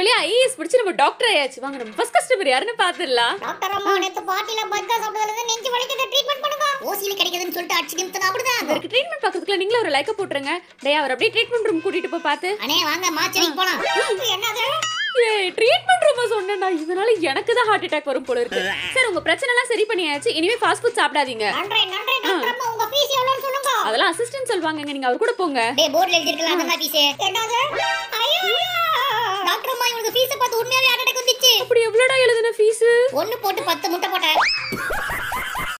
வழியா ஐஏஎஸ் படிச்சு நம்ம டாக்டர் ஆயாச்சு வாங்க நம்ம ஃபர்ஸ்ட் கஸ்டமர் யாருன்னு பாத்துடலாம் டாக்டர் அம்மா நேத்து பாட்டில பர்கர் சாப்பிட்டதுல இருந்து நெஞ்சு வலிக்குது ட்ரீட்மெண்ட் பண்ணுங்க ஓசியில கிடைக்குதுன்னு சொல்லிட்டு அடிச்சு நிமித்தம் அப்படிதான் அவருக்கு ட்ரீட்மெண்ட் பார்க்கறதுக்குள்ள நீங்களும் ஒரு லைக்க போட்டுருங்க டேய் அவர் அப்படியே ட்ரீட்மெண்ட் ரூம் கூட்டிட்டு போய் பார்த்து அண்ணே வாங்க மாச்சரிக்கு போலாம் என்னது ஏய் ட்ரீட்மெண்ட் ரூம் சொன்னேன்டா இதனால எனக்கு தான் ஹார்ட் அட்டாக் வரும் போல இருக்கு சார் உங்க பிரச்சனை எல்லாம் சரி பண்ணியாச்சு இனிமே ஃபாஸ்ட் ஃபுட் சாப்பிடாதீங்க நன்றி நன்றி டாக்டர் அம்மா உங்க ஃபீஸ் எவ்வளவுன்னு சொல்லுங்க அதெல்லாம் அசிஸ்டன்ட் சொல்வாங்கங்க நீங்க அவர் கூட போங்க டேய் போர்ட்ல எழுதி இருக்கலாம் அந்த ஃபீஸ் என்னது ஐயோ டாக்டர் அம்மா இவங்களுக்கு ஃபீஸ் பார்த்து உண்மையாவே ஹார்ட் அட்டாக் வந்துச்சு அப்படி எவ்வளோடா எழுதுன ஃபீஸ் ஒண்ணு போட்டு பத்து முட்டை போட்டேன்